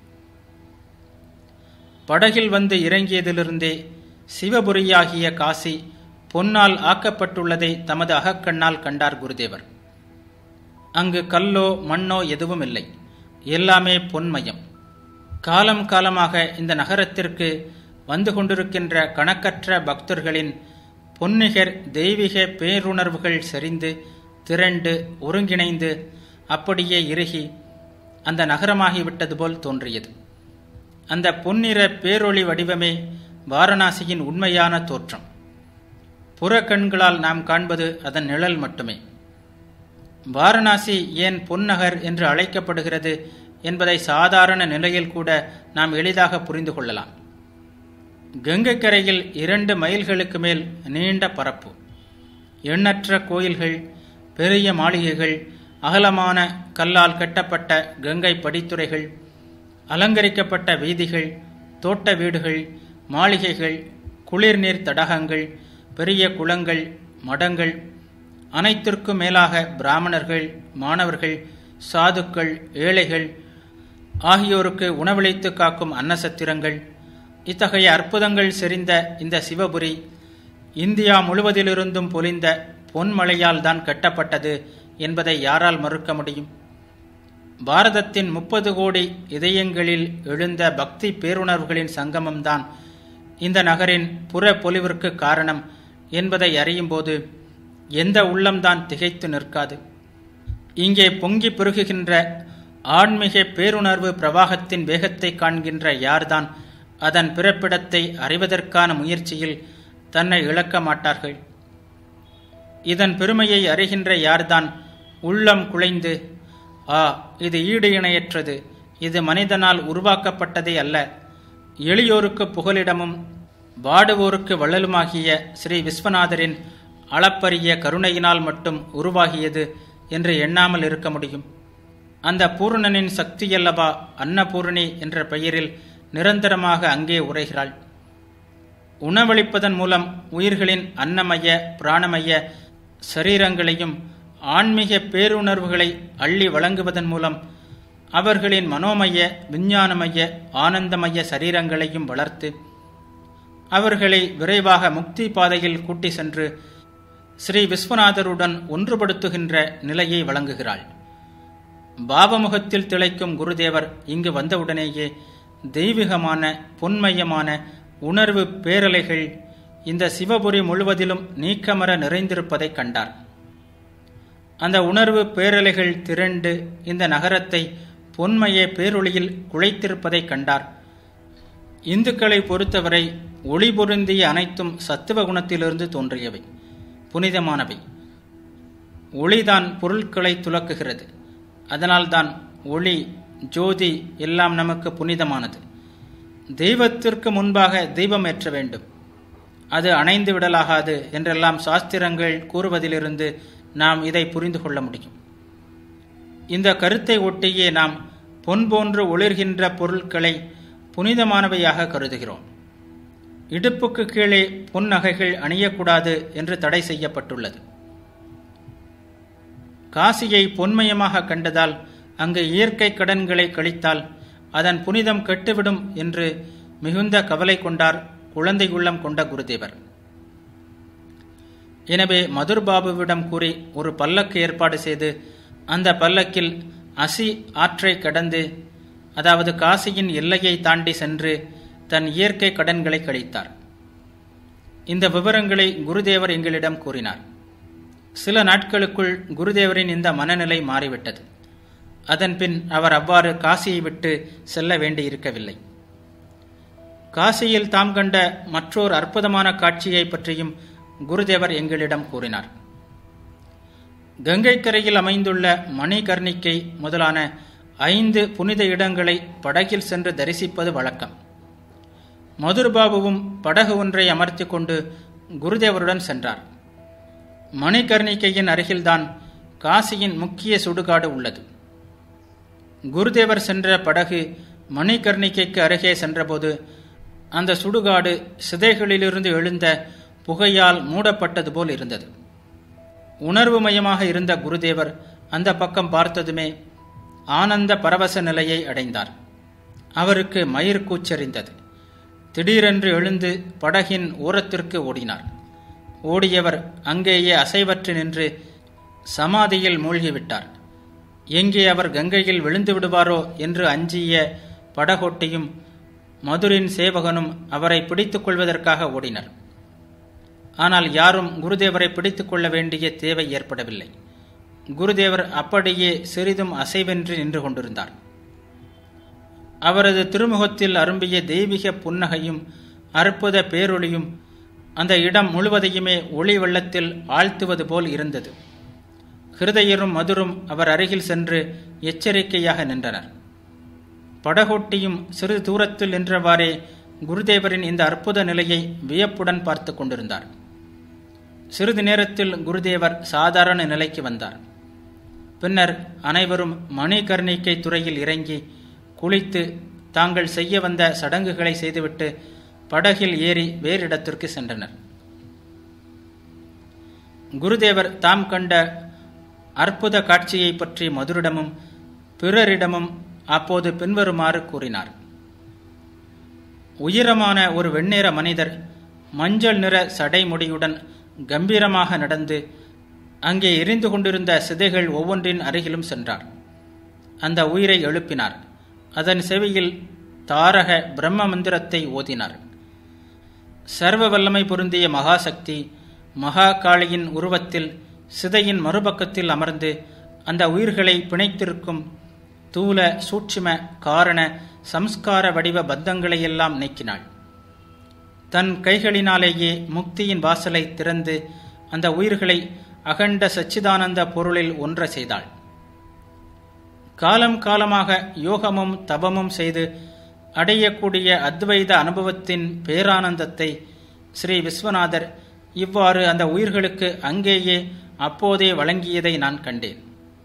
படகில் வந்து இறங்கியதிலிருந்தே சிவபுரியாகிய காசி பொன்னால் ஆக்கப்பட்டுள்ளதை தமது அகக்கண்ணால் கண்டார் குருதேவர் அங்கு கல்லோ மண்ணோ எதுவும் இல்லை எல்லாமே பொன்மயம் காலம் காலமாக இந்த நகரத்திற்கு வந்து கொண்டிருக்கின்ற கணக்கற்ற பக்தர்களின் பொன்னிகர் தெய்வீக பேருணர்வுகள் செறிந்து திரண்டு ஒருங்கிணைந்து அப்படியே இறுகி அந்த நகரமாகிவிட்டது போல் தோன்றியது அந்த பொன்னிற பேரொளி வடிவமே வாரணாசியின் உண்மையான தோற்றம் புறக்கண்களால் நாம் காண்பது அதன் நிழல் மட்டுமே வாரணாசி ஏன் பொன்னகர் என்று அழைக்கப்படுகிறது என்பதை சாதாரண நிலையில் கூட நாம் எளிதாக புரிந்து கொள்ளலாம் கங்கை கரையில் இரண்டு மைல்களுக்கு மேல் நீண்ட பரப்பு எண்ணற்ற கோயில்கள் பெரிய மாளிகைகள் அகலமான கல்லால் கட்டப்பட்ட கங்கை படித்துறைகள் அலங்கரிக்கப்பட்ட வீதிகள் தோட்ட வீடுகள் மாளிகைகள் குளிர்நீர் தடாகங்கள் பெரிய குளங்கள் மடங்கள் அனைத்திற்கும் மேலாக பிராமணர்கள் மாணவர்கள் சாதுக்கள் ஏழைகள் ஆகியோருக்கு உணவளித்து காக்கும் அன்னசத்திரங்கள் இத்தகைய அற்புதங்கள் செறிந்த இந்த சிவபுரி இந்தியா முழுவதிலிருந்தும் பொலிந்த பொன்மழையால் தான் கட்டப்பட்டது என்பதை யாரால் மறுக்க முடியும் பாரதத்தின் முப்பது கோடி இதயங்களில் எழுந்த பக்தி பேருணர்வுகளின் சங்கமம்தான் இந்த நகரின் புற பொலிவிற்கு காரணம் என்பதை அறியும்போது எந்த உள்ளம்தான் திகைத்து நிற்காது இங்கே பொங்கி பெருகுகின்ற ஆன்மீக பேருணர்வு பிரவாகத்தின் வேகத்தை காண்கின்ற யார்தான் அதன் பிறப்பிடத்தை அறிவதற்கான முயற்சியில் தன்னை இழக்க மாட்டார்கள் இதன் பெருமையை அறிகின்ற யார்தான் உள்ளம் குலைந்து ஆ இது ஈடு இணையற்றது இது மனிதனால் உருவாக்கப்பட்டதே அல்ல எளியோருக்கு புகலிடமும் வாடுவோருக்கு வள்ளலுமாகிய ஸ்ரீ விஸ்வநாதரின் அளப்பரிய கருணையினால் மட்டும் உருவாகியது என்று எண்ணாமல் இருக்க முடியும் அந்த பூரணனின் சக்தியல்லவா அன்னபூரணி என்ற பெயரில் நிரந்தரமாக அங்கே உரைகிறாள் உணவளிப்பதன் மூலம் உயிர்களின் அன்னமய பிராணமய சரீரங்களையும் ஆன்மீக பேருணர்வுகளை அள்ளி வழங்குவதன் மூலம் அவர்களின் மனோமய விஞ்ஞானமய ஆனந்தமய சரீரங்களையும் வளர்த்து அவர்களை விரைவாக முக்தி பாதையில் கூட்டி சென்று ஸ்ரீ விஸ்வநாதருடன் ஒன்றுபடுத்துகின்ற நிலையை வழங்குகிறாள் பாவமுகத்தில் திளைக்கும் குருதேவர் இங்கு வந்தவுடனேயே தெய்வீகமான பொன்மயமான உணர்வு பேரலைகள் இந்த சிவபுரி முழுவதிலும் நீக்கமர நிறைந்திருப்பதை கண்டார் அந்த உணர்வு பேரலைகள் திரண்டு இந்த நகரத்தை பொன்மைய பேரொளியில் குழைத்திருப்பதை கண்டார் இந்துக்களை பொறுத்தவரை ஒளி பொருந்திய அனைத்தும் சத்துவ குணத்திலிருந்து தோன்றியவை புனிதமானவை ஒளிதான் பொருட்களை துலக்குகிறது அதனால்தான் ஒளி ஜோதி எல்லாம் நமக்கு புனிதமானது தெய்வத்திற்கு முன்பாக தெய்வம் ஏற்ற வேண்டும் அது அணைந்து விடலாகாது என்றெல்லாம் சாஸ்திரங்கள் கூறுவதிலிருந்து நாம் இதை புரிந்து கொள்ள முடியும் இந்த கருத்தை ஒட்டியே நாம் பொன் போன்று ஒளிர்கின்ற பொருட்களை புனிதமானவையாக கருதுகிறோம் இடுப்புக்கு கீழே பொன் நகைகள் அணியக்கூடாது என்று தடை செய்யப்பட்டுள்ளது காசியை பொன்மயமாக கண்டதால் அங்கு இயற்கை கடன்களை கழித்தால் அதன் புனிதம் கெட்டுவிடும் என்று மிகுந்த கவலை கொண்டார் குழந்தை உள்ளம் கொண்ட குருதேவர் எனவே மதுர்பாபுவிடம் கூறி ஒரு பல்லக்கு ஏற்பாடு செய்து அந்த பல்லக்கில் அசி ஆற்றை கடந்து அதாவது காசியின் எல்லையை தாண்டி சென்று தன் இயற்கை கடன்களை கழித்தார் இந்த விவரங்களை குருதேவர் எங்களிடம் கூறினார் சில நாட்களுக்குள் குருதேவரின் இந்த மனநிலை மாறிவிட்டது அதன்பின் அவர் அவ்வாறு காசியை விட்டு செல்ல வேண்டியிருக்கவில்லை காசியில் தாம் கண்ட மற்றோர் அற்புதமான காட்சியை பற்றியும் குருதேவர் எங்களிடம் கூறினார் கங்கை கரையில் அமைந்துள்ள மணிகர்ணிக்கை முதலான ஐந்து புனித இடங்களை படகில் சென்று தரிசிப்பது வழக்கம் மதுர்பாபுவும் படகு ஒன்றை அமர்த்தி கொண்டு குருதேவருடன் சென்றார் மணிகர்ணிக்கையின் அருகில்தான் காசியின் முக்கிய சுடுகாடு உள்ளது குருதேவர் சென்ற படகு மணிகர்ணிக்கைக்கு அருகே சென்றபோது அந்த சுடுகாடு சிதைகளிலிருந்து எழுந்த புகையால் மூடப்பட்டது போல் இருந்தது உணர்வுமயமாக இருந்த குருதேவர் அந்த பக்கம் பார்த்ததுமே ஆனந்த பரவச நிலையை அடைந்தார் அவருக்கு மயிர் கூச்சரிந்தது திடீரென்று எழுந்து படகின் ஓரத்திற்கு ஓடினார் ஓடியவர் அங்கேயே அசைவற்று நின்று சமாதியில் மூழ்கிவிட்டார் எங்கே அவர் கங்கையில் விழுந்து விடுவாரோ என்று அஞ்சிய படகோட்டியும் மதுரின் சேவகனும் அவரை பிடித்துக் கொள்வதற்காக ஓடினர் ஆனால் யாரும் குருதேவரை பிடித்துக் கொள்ள வேண்டிய தேவை ஏற்படவில்லை குருதேவர் அப்படியே சிறிதும் அசைவென்று நின்று கொண்டிருந்தார் அவரது திருமுகத்தில் அரும்பிய தெய்வீக புன்னகையும் அற்புத பேரொளியும் அந்த இடம் முழுவதையுமே ஒளி வெள்ளத்தில் ஆழ்த்துவது போல் இருந்தது ஹிருதயரும் மதுரும் அவர் அருகில் சென்று எச்சரிக்கையாக நின்றனர் படகோட்டியும் சிறிது தூரத்தில் நின்றவாறே குருதேவரின் இந்த அற்புத நிலையை வியப்புடன் பார்த்து கொண்டிருந்தார் சிறிது நேரத்தில் குருதேவர் சாதாரண நிலைக்கு வந்தார் பின்னர் அனைவரும் மணிகர்ணிக்கை துறையில் இறங்கி குளித்து தாங்கள் செய்ய வந்த சடங்குகளை செய்துவிட்டு படகில் ஏறி வேறிடத்திற்கு சென்றனர் குருதேவர் தாம் கண்ட அற்புத காட்சியை பற்றி மதுரிடமும் பிறரிடமும் அப்போது பின்வருமாறு கூறினார் உயரமான ஒரு வெண்ணிற மனிதர் மஞ்சள் நிற சடைமுடியுடன் கம்பீரமாக நடந்து அங்கே எரிந்து கொண்டிருந்த சிதைகள் ஒவ்வொன்றின் அருகிலும் சென்றார் அந்த உயிரை எழுப்பினார் அதன் செவியில் தாரக பிரம்ம மந்திரத்தை ஓதினார் சர்வ வல்லமை பொருந்திய மகாசக்தி மகா காளியின் உருவத்தில் சிதையின் மறுபக்கத்தில் அமர்ந்து அந்த உயிர்களை பிணைத்திருக்கும் தூல சூட்சும காரண சம்ஸ்கார வடிவ பத்தங்களையெல்லாம் நீக்கினாள் தன் கைகளினாலேயே முக்தியின் வாசலை திறந்து அந்த உயிர்களை அகண்ட சச்சிதானந்த பொருளில் ஒன்ற செய்தாள் காலம் காலமாக யோகமும் தபமும் செய்து அடையக்கூடிய அத்வைத அனுபவத்தின் பேரானந்தத்தை ஸ்ரீ விஸ்வநாதர் இவ்வாறு அந்த உயிர்களுக்கு அங்கேயே அப்போதே வழங்கியதை நான் கண்டேன்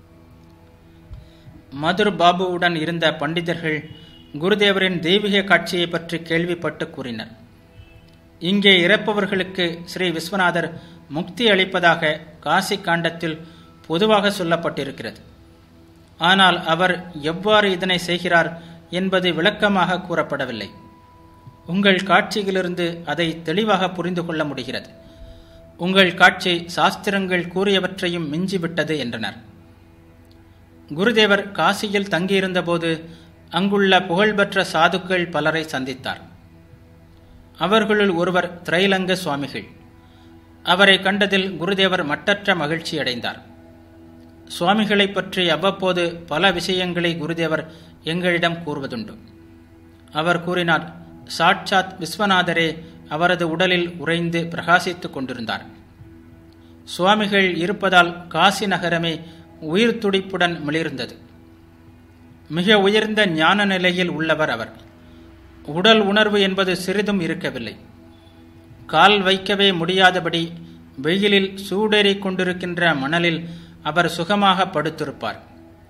மதுர் பாபுவுடன் இருந்த பண்டிதர்கள் குருதேவரின் தெய்வீக காட்சியை பற்றி கேள்விப்பட்டு கூறினர் இங்கே இறப்பவர்களுக்கு ஸ்ரீ விஸ்வநாதர் முக்தி அளிப்பதாக காசி காண்டத்தில் பொதுவாக சொல்லப்பட்டிருக்கிறது ஆனால் அவர் எவ்வாறு இதனை செய்கிறார் என்பது விளக்கமாக கூறப்படவில்லை உங்கள் காட்சியிலிருந்து அதை தெளிவாக புரிந்து கொள்ள முடிகிறது உங்கள் காட்சி சாஸ்திரங்கள் கூறியவற்றையும் மிஞ்சிவிட்டது என்றனர் குருதேவர் காசியில் தங்கியிருந்தபோது அங்குள்ள புகழ்பெற்ற சாதுக்கள் பலரை சந்தித்தார் அவர்களுள் ஒருவர் திரைலங்க சுவாமிகள் அவரை கண்டதில் குருதேவர் மட்டற்ற மகிழ்ச்சி அடைந்தார் சுவாமிகளை பற்றி அவ்வப்போது பல விஷயங்களை குருதேவர் எங்களிடம் கூறுவதுண்டு அவர் கூறினார் சாட்சாத் விஸ்வநாதரே அவரது உடலில் உறைந்து பிரகாசித்துக் கொண்டிருந்தார் சுவாமிகள் இருப்பதால் காசி நகரமே உயிர் துடிப்புடன் மிளிர்ந்தது மிக உயர்ந்த ஞான நிலையில் உள்ளவர் அவர் உடல் உணர்வு என்பது சிறிதும் இருக்கவில்லை கால் வைக்கவே முடியாதபடி வெயிலில் சூடேறிக் கொண்டிருக்கின்ற மணலில் அவர் சுகமாக படுத்திருப்பார்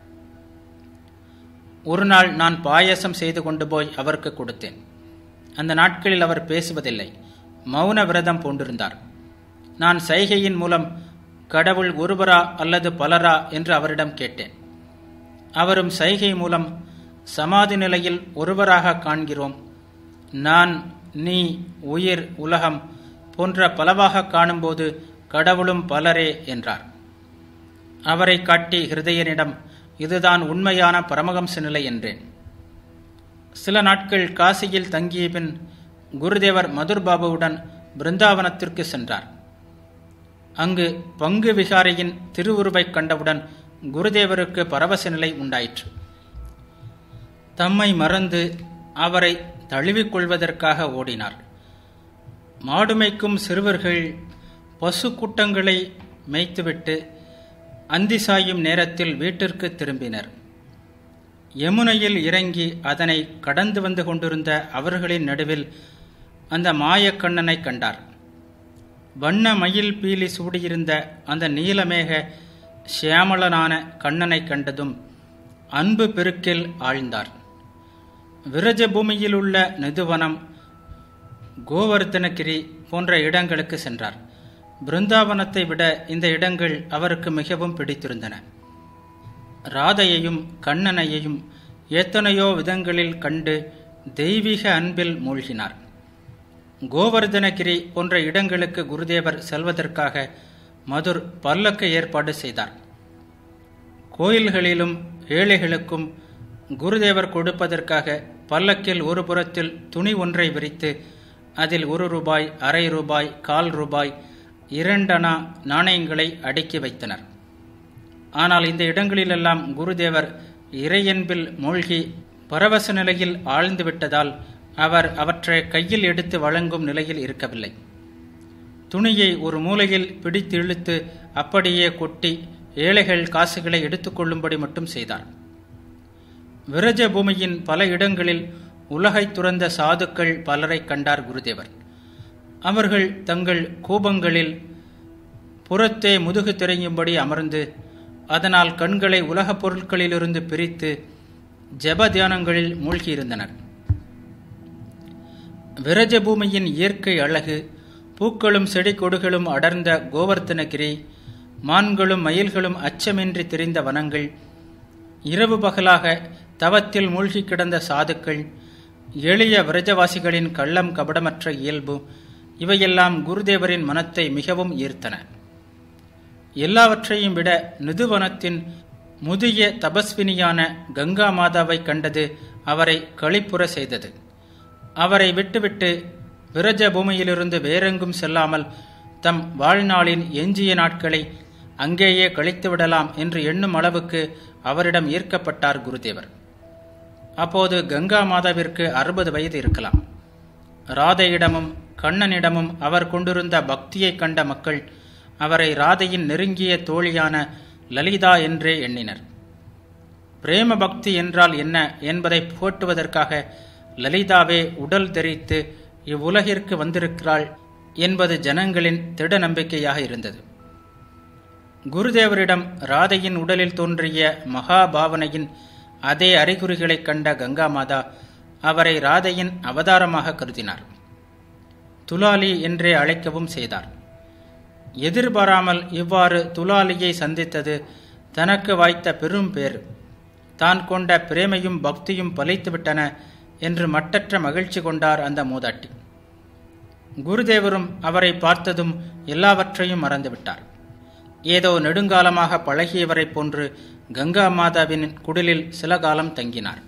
ஒரு நாள் நான் பாயசம் செய்து கொண்டு போய் அவருக்கு கொடுத்தேன் அந்த நாட்களில் அவர் பேசுவதில்லை மௌன விரதம் பூண்டிருந்தார் நான் சைகையின் மூலம் கடவுள் ஒருவரா அல்லது பலரா என்று அவரிடம் கேட்டேன் அவரும் சைகை மூலம் சமாதி நிலையில் ஒருவராக காண்கிறோம் நான் நீ உயிர் உலகம் போன்ற பலவாக காணும்போது கடவுளும் பலரே என்றார் அவரை காட்டி ஹிருதயனிடம் இதுதான் உண்மையான பரமகம்ச நிலை என்றேன் சில நாட்கள் காசியில் தங்கிய பின் குருதேவர் மதுர் பாபுவுடன் பிருந்தாவனத்திற்கு சென்றார் அங்கு பங்கு விகாரியின் திருவுருவை கண்டவுடன் குருதேவருக்கு பரவச நிலை உண்டாயிற்று தம்மை மறந்து அவரை தழுவிக்கொள்வதற்காக ஓடினார் மாடுமைக்கும் சிறுவர்கள் பசு கூட்டங்களை மேய்த்துவிட்டு அந்தி சாயும் நேரத்தில் வீட்டிற்கு திரும்பினர் யமுனையில் இறங்கி அதனை கடந்து வந்து கொண்டிருந்த அவர்களின் நடுவில் அந்த மாயக்கண்ணனை கண்டார் வண்ண மயில் பீலி சூடியிருந்த அந்த நீலமேக சியாமளனான கண்ணனை கண்டதும் அன்பு பெருக்கில் ஆழ்ந்தார் விரஜ பூமியில் உள்ள நெதுவனம் கோவர்தனகிரி போன்ற இடங்களுக்கு சென்றார் பிருந்தாவனத்தை விட இந்த இடங்கள் அவருக்கு மிகவும் பிடித்திருந்தன ராதையையும் கண்ணனையையும் எத்தனையோ விதங்களில் கண்டு தெய்வீக அன்பில் மூழ்கினார் கோவர்தனகிரி போன்ற இடங்களுக்கு குருதேவர் செல்வதற்காக மதுர் பல்லக்கு ஏற்பாடு செய்தார் கோயில்களிலும் ஏழைகளுக்கும் குருதேவர் கொடுப்பதற்காக பல்லக்கில் ஒரு புறத்தில் துணி ஒன்றை விரித்து அதில் ஒரு ரூபாய் அரை ரூபாய் கால் ரூபாய் இரண்டனா நாணயங்களை அடுக்கி வைத்தனர் ஆனால் இந்த இடங்களிலெல்லாம் குருதேவர் இறையன்பில் மூழ்கி பரவச நிலையில் ஆழ்ந்து விட்டதால் அவர் அவற்றை கையில் எடுத்து வழங்கும் நிலையில் இருக்கவில்லை துணியை ஒரு மூலையில் பிடித்து இழுத்து அப்படியே கொட்டி ஏழைகள் காசுகளை எடுத்துக்கொள்ளும்படி மட்டும் செய்தார் விரஜ பூமியின் பல இடங்களில் உலகை துறந்த சாதுக்கள் பலரை கண்டார் குருதேவர் அவர்கள் தங்கள் கூபங்களில் புறத்தே முதுகு திரையும்படி அமர்ந்து அதனால் கண்களை உலகப் பொருட்களிலிருந்து பிரித்து ஜப தியானங்களில் மூழ்கியிருந்தனர் விரஜ பூமியின் இயற்கை அழகு பூக்களும் செடி கொடிகளும் அடர்ந்த கோவர்த்தனகிரி மான்களும் மயில்களும் அச்சமின்றி திரிந்த வனங்கள் இரவு பகலாக தவத்தில் மூழ்கி கிடந்த சாதுக்கள் எளிய விரஜவாசிகளின் கள்ளம் கபடமற்ற இயல்பு இவையெல்லாம் குருதேவரின் மனத்தை மிகவும் ஈர்த்தன எல்லாவற்றையும் விட நிதுவனத்தின் முதிய தபஸ்வினியான கங்கா மாதாவை கண்டது அவரை களிப்புற செய்தது அவரை விட்டுவிட்டு விரஜ பூமியிலிருந்து வேறெங்கும் செல்லாமல் தம் வாழ்நாளின் எஞ்சிய நாட்களை அங்கேயே கழித்து விடலாம் என்று எண்ணும் அளவுக்கு அவரிடம் ஈர்க்கப்பட்டார் குருதேவர் அப்போது கங்கா மாதாவிற்கு அறுபது வயது இருக்கலாம் ராதையிடமும் கண்ணனிடமும் அவர் கொண்டிருந்த பக்தியை கண்ட மக்கள் அவரை ராதையின் நெருங்கிய தோழியான லலிதா என்றே எண்ணினர் பிரேம பக்தி என்றால் என்ன என்பதை புகட்டுவதற்காக லலிதாவே உடல் தெரித்து இவ்வுலகிற்கு வந்திருக்கிறாள் என்பது ஜனங்களின் திட நம்பிக்கையாக இருந்தது குருதேவரிடம் ராதையின் உடலில் தோன்றிய மகாபாவனையின் அதே அறிகுறிகளைக் கண்ட கங்கா மாதா அவரை ராதையின் அவதாரமாக கருதினார் துலாலி என்றே அழைக்கவும் செய்தார் எதிர்பாராமல் இவ்வாறு துலாலியை சந்தித்தது தனக்கு வாய்த்த பெரும் பேர் தான் கொண்ட பிரேமையும் பக்தியும் பலித்துவிட்டன என்று மட்டற்ற மகிழ்ச்சி கொண்டார் அந்த மூதாட்டி குருதேவரும் அவரை பார்த்ததும் எல்லாவற்றையும் மறந்துவிட்டார் ஏதோ நெடுங்காலமாக பழகியவரைப் போன்று கங்கா மாதாவின் குடிலில் சில காலம் தங்கினார்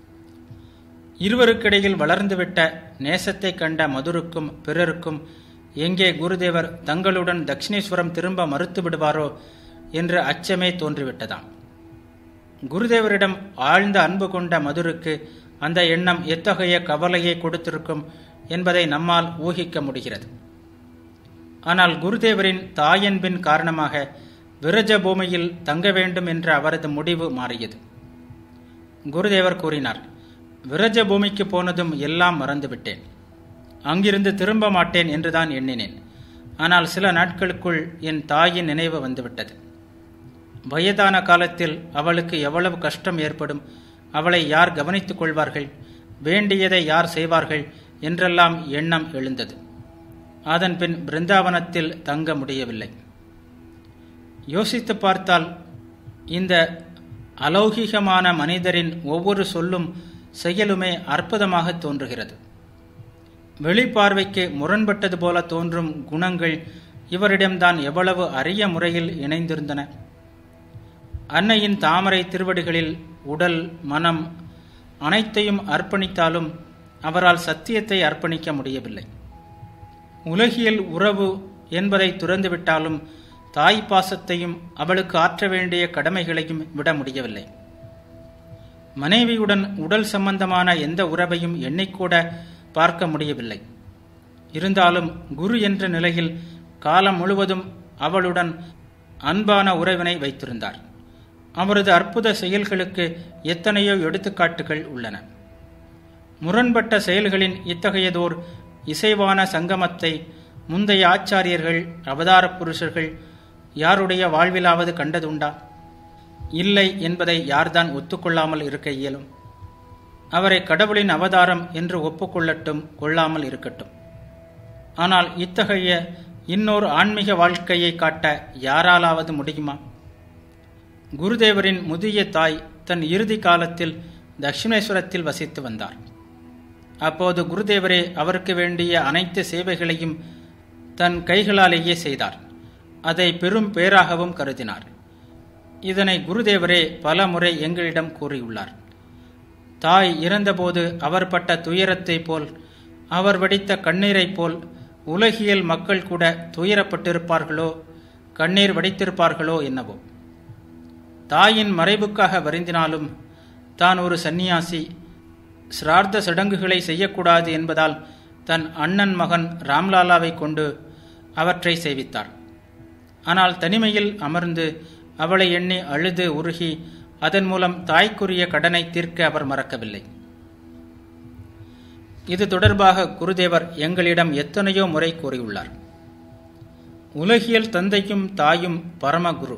இருவருக்கிடையில் வளர்ந்துவிட்ட நேசத்தை கண்ட மதுருக்கும் பிறருக்கும் எங்கே குருதேவர் தங்களுடன் தட்சிணேஸ்வரம் திரும்ப மறுத்து விடுவாரோ என்ற அச்சமே தோன்றிவிட்டதாம் குருதேவரிடம் ஆழ்ந்த அன்பு கொண்ட மதுருக்கு அந்த எண்ணம் எத்தகைய கவலையை கொடுத்திருக்கும் என்பதை நம்மால் ஊகிக்க முடிகிறது ஆனால் குருதேவரின் தாயன்பின் காரணமாக விரஜ பூமியில் தங்க வேண்டும் என்ற அவரது முடிவு மாறியது குருதேவர் கூறினார் விரஜ பூமிக்கு போனதும் எல்லாம் மறந்துவிட்டேன் அங்கிருந்து திரும்ப மாட்டேன் என்றுதான் எண்ணினேன் ஆனால் சில நாட்களுக்குள் என் தாயின் நினைவு வந்துவிட்டது வயதான காலத்தில் அவளுக்கு எவ்வளவு கஷ்டம் ஏற்படும் அவளை யார் கவனித்துக் கொள்வார்கள் வேண்டியதை யார் செய்வார்கள் என்றெல்லாம் எண்ணம் எழுந்தது அதன்பின் பிருந்தாவனத்தில் தங்க முடியவில்லை யோசித்து பார்த்தால் இந்த அலௌகிகமான மனிதரின் ஒவ்வொரு சொல்லும் செயலுமே அற்புதமாக தோன்றுகிறது வெளிப்பார்வைக்கு முரண்பட்டது போல தோன்றும் குணங்கள் இவரிடம்தான் எவ்வளவு அரிய முறையில் இணைந்திருந்தன அன்னையின் தாமரை திருவடிகளில் உடல் மனம் அனைத்தையும் அர்ப்பணித்தாலும் அவரால் சத்தியத்தை அர்ப்பணிக்க முடியவில்லை உலகியல் உறவு என்பதை துறந்துவிட்டாலும் தாய் பாசத்தையும் அவளுக்கு ஆற்ற வேண்டிய கடமைகளையும் விட முடியவில்லை மனைவியுடன் உடல் சம்பந்தமான எந்த உறவையும் எண்ணிக்கூட பார்க்க முடியவில்லை இருந்தாலும் குரு என்ற நிலையில் காலம் முழுவதும் அவளுடன் அன்பான உறவினை வைத்திருந்தார் அவரது அற்புத செயல்களுக்கு எத்தனையோ எடுத்துக்காட்டுகள் உள்ளன முரண்பட்ட செயல்களின் இத்தகையதோர் இசைவான சங்கமத்தை முந்தைய ஆச்சாரியர்கள் அவதார புருஷர்கள் யாருடைய வாழ்விலாவது கண்டதுண்டா இல்லை என்பதை யார்தான் ஒத்துக்கொள்ளாமல் இருக்க இயலும் அவரை கடவுளின் அவதாரம் என்று ஒப்புக்கொள்ளட்டும் கொள்ளாமல் இருக்கட்டும் ஆனால் இத்தகைய இன்னொரு ஆன்மீக வாழ்க்கையை காட்ட யாராலாவது முடியுமா குருதேவரின் முதிய தாய் தன் இறுதி காலத்தில் தட்சிணேஸ்வரத்தில் வசித்து வந்தார் அப்போது குருதேவரே அவருக்கு வேண்டிய அனைத்து சேவைகளையும் தன் கைகளாலேயே செய்தார் அதை பெரும் பேராகவும் கருதினார் இதனை குருதேவரே பல முறை எங்களிடம் கூறியுள்ளார் தாய் இறந்தபோது அவர் பட்ட துயரத்தைப் போல் அவர் வடித்த கண்ணீரைப் போல் உலகியல் மக்கள் கூட துயரப்பட்டிருப்பார்களோ கண்ணீர் வடித்திருப்பார்களோ என்னவோ தாயின் மறைவுக்காக வருந்தினாலும் தான் ஒரு சந்நியாசி சிரார்த்த சடங்குகளை செய்யக்கூடாது என்பதால் தன் அண்ணன் மகன் ராம்லாலாவை கொண்டு அவற்றை செய்வித்தார் ஆனால் தனிமையில் அமர்ந்து அவளை எண்ணி அழுது உருகி அதன் மூலம் தாய்க்குரிய கடனை தீர்க்க அவர் மறக்கவில்லை இது தொடர்பாக குருதேவர் எங்களிடம் எத்தனையோ முறை கூறியுள்ளார் உலகியல் தந்தையும் தாயும் பரமகுரு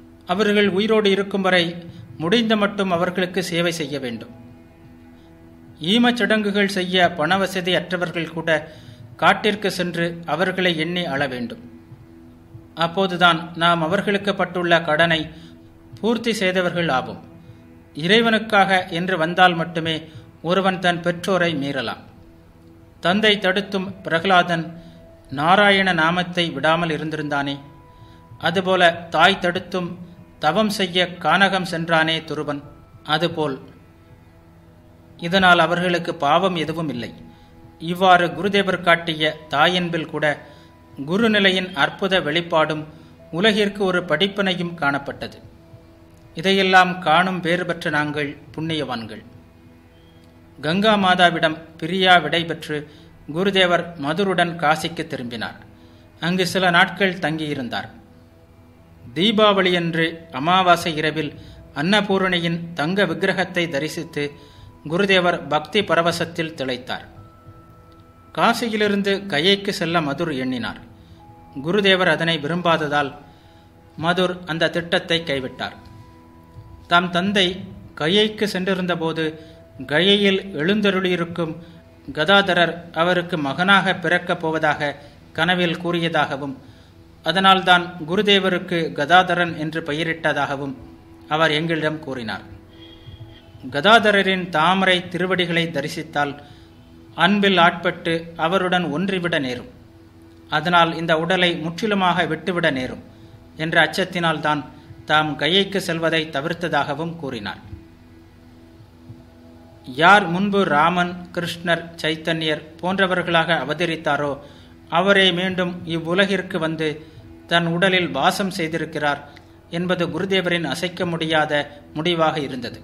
அவர்கள் உயிரோடு இருக்கும் வரை முடிந்த மட்டும் அவர்களுக்கு சேவை செய்ய வேண்டும் ஈமச் சடங்குகள் செய்ய பணவசதி அற்றவர்கள் கூட காட்டிற்கு சென்று அவர்களை எண்ணி அள வேண்டும் அப்போதுதான் நாம் அவர்களுக்கு பட்டுள்ள கடனை பூர்த்தி செய்தவர்கள் ஆவோம் இறைவனுக்காக என்று வந்தால் மட்டுமே ஒருவன் தன் பெற்றோரை மீறலாம் தந்தை தடுத்தும் பிரகலாதன் நாராயண நாமத்தை விடாமல் இருந்திருந்தானே அதுபோல தாய் தடுத்தும் தவம் செய்ய கானகம் சென்றானே துருவன் அதுபோல் இதனால் அவர்களுக்கு பாவம் எதுவும் இல்லை இவ்வாறு குருதேவர் காட்டிய தாயன்பில் கூட குருநிலையின் அற்புத வெளிப்பாடும் உலகிற்கு ஒரு படிப்பினையும் காணப்பட்டது இதையெல்லாம் காணும் பேறு பெற்ற நாங்கள் புண்ணியவான்கள் கங்கா மாதாவிடம் பிரியா விடை பெற்று குருதேவர் மதுருடன் காசிக்கு திரும்பினார் அங்கு சில நாட்கள் தங்கியிருந்தார் தீபாவளியன்று அமாவாசை இரவில் அன்னபூரணியின் தங்க விக்கிரகத்தை தரிசித்து குருதேவர் பக்தி பரவசத்தில் திளைத்தார் காசியிலிருந்து கயைக்கு செல்ல மதுர் எண்ணினார் குருதேவர் அதனை விரும்பாததால் மதுர் அந்த திட்டத்தை கைவிட்டார் தம் தந்தை கயைக்கு சென்றிருந்தபோது கயையில் எழுந்தருளியிருக்கும் கதாதரர் அவருக்கு மகனாக பிறக்கப் போவதாக கனவில் கூறியதாகவும் அதனால்தான் குருதேவருக்கு கதாதரன் என்று பெயரிட்டதாகவும் அவர் எங்களிடம் கூறினார் கதாதரரின் தாமரை திருவடிகளை தரிசித்தால் அன்பில் ஆட்பட்டு அவருடன் ஒன்றிவிட நேரும் அதனால் இந்த உடலை முற்றிலுமாக விட்டுவிட நேரும் என்ற அச்சத்தினால்தான் தாம் கையைக்கு செல்வதை தவிர்த்ததாகவும் கூறினார் யார் முன்பு ராமன் கிருஷ்ணர் சைத்தன்யர் போன்றவர்களாக அவதரித்தாரோ அவரே மீண்டும் இவ்வுலகிற்கு வந்து தன் உடலில் வாசம் செய்திருக்கிறார் என்பது குருதேவரின் அசைக்க முடியாத முடிவாக இருந்தது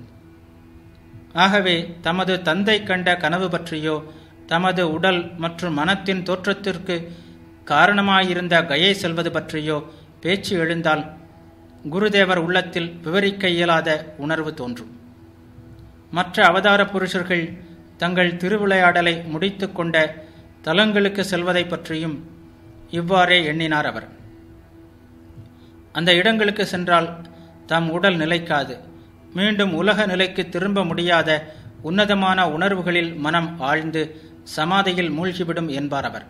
ஆகவே தமது தந்தை கண்ட கனவு பற்றியோ தமது உடல் மற்றும் மனத்தின் தோற்றத்திற்கு காரணமாயிருந்த கயை செல்வது பற்றியோ பேச்சு எழுந்தால் குருதேவர் உள்ளத்தில் விவரிக்க இயலாத உணர்வு தோன்றும் மற்ற அவதார புருஷர்கள் தங்கள் திருவிளையாடலை முடித்து கொண்ட தலங்களுக்கு செல்வதை பற்றியும் இவ்வாறே எண்ணினார் அவர் அந்த இடங்களுக்கு சென்றால் தம் உடல் நிலைக்காது மீண்டும் உலக நிலைக்கு திரும்ப முடியாத உன்னதமான உணர்வுகளில் மனம் ஆழ்ந்து சமாதியில் மூழ்கிவிடும் என்பார் அவர்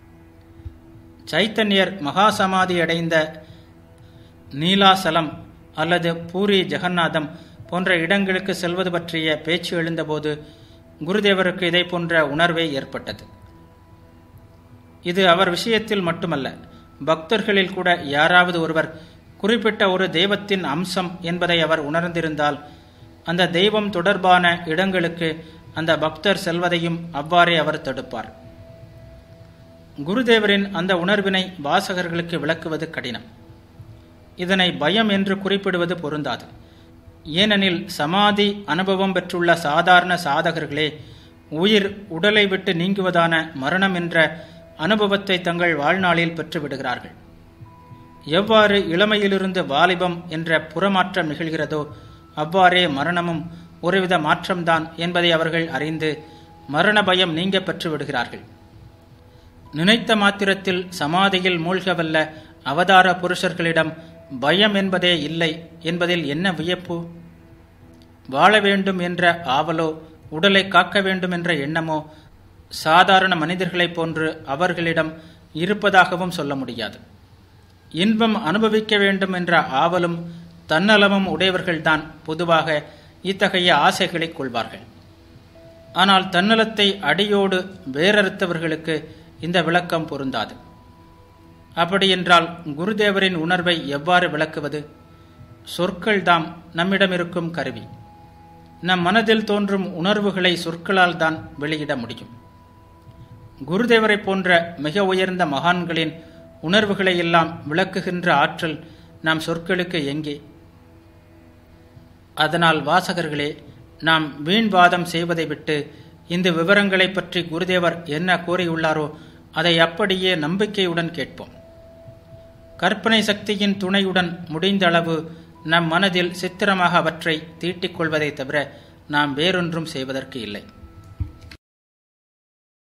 சைத்தன்யர் மகாசமாதி அடைந்த நீலாசலம் அல்லது பூரி ஜெகநாதம் போன்ற இடங்களுக்கு செல்வது பற்றிய பேச்சு எழுந்தபோது குருதேவருக்கு இதை போன்ற உணர்வே ஏற்பட்டது இது அவர் விஷயத்தில் மட்டுமல்ல பக்தர்களில் கூட யாராவது ஒருவர் குறிப்பிட்ட ஒரு தெய்வத்தின் அம்சம் என்பதை அவர் உணர்ந்திருந்தால் அந்த தெய்வம் தொடர்பான இடங்களுக்கு அந்த பக்தர் செல்வதையும் அவ்வாறே அவர் தடுப்பார் குருதேவரின் அந்த உணர்வினை வாசகர்களுக்கு விளக்குவது கடினம் இதனை பயம் என்று குறிப்பிடுவது பொருந்தாது ஏனெனில் சமாதி அனுபவம் பெற்றுள்ள சாதாரண சாதகர்களே உயிர் உடலை விட்டு நீங்குவதான மரணம் என்ற அனுபவத்தை தங்கள் வாழ்நாளில் பெற்றுவிடுகிறார்கள் எவ்வாறு இளமையிலிருந்து வாலிபம் என்ற புறமாற்றம் நிகழ்கிறதோ அவ்வாறே மரணமும் ஒருவித மாற்றம்தான் என்பதை அவர்கள் அறிந்து மரண பயம் நீங்க பெற்று விடுகிறார்கள் நினைத்த மாத்திரத்தில் சமாதியில் மூழ்கவல்ல அவதார புருஷர்களிடம் பயம் என்பதே இல்லை என்பதில் என்ன வியப்பு வாழ வேண்டும் என்ற ஆவலோ உடலை காக்க வேண்டும் என்ற எண்ணமோ சாதாரண மனிதர்களைப் போன்று அவர்களிடம் இருப்பதாகவும் சொல்ல முடியாது இன்பம் அனுபவிக்க வேண்டும் என்ற ஆவலும் தன்னலமும் உடையவர்கள்தான் பொதுவாக இத்தகைய ஆசைகளை கொள்வார்கள் ஆனால் தன்னலத்தை அடியோடு வேறறுத்தவர்களுக்கு இந்த விளக்கம் பொருந்தாது அப்படியென்றால் குருதேவரின் உணர்வை எவ்வாறு விளக்குவது சொற்கள் தாம் நம்மிடம் இருக்கும் கருவி நம் மனதில் தோன்றும் உணர்வுகளை சொற்களால் தான் வெளியிட முடியும் குருதேவரை போன்ற மிக உயர்ந்த மகான்களின் உணர்வுகளை எல்லாம் விளக்குகின்ற ஆற்றல் நாம் சொற்களுக்கு எங்கே அதனால் வாசகர்களே நாம் வீண்வாதம் செய்வதை விட்டு இந்த விவரங்களை பற்றி குருதேவர் என்ன கூறியுள்ளாரோ அதை அப்படியே நம்பிக்கையுடன் கேட்போம் கற்பனை சக்தியின் துணையுடன் முடிந்த அளவு நம் மனதில் சித்திரமாக அவற்றை தீட்டிக் கொள்வதை தவிர நாம் வேறொன்றும் செய்வதற்கு இல்லை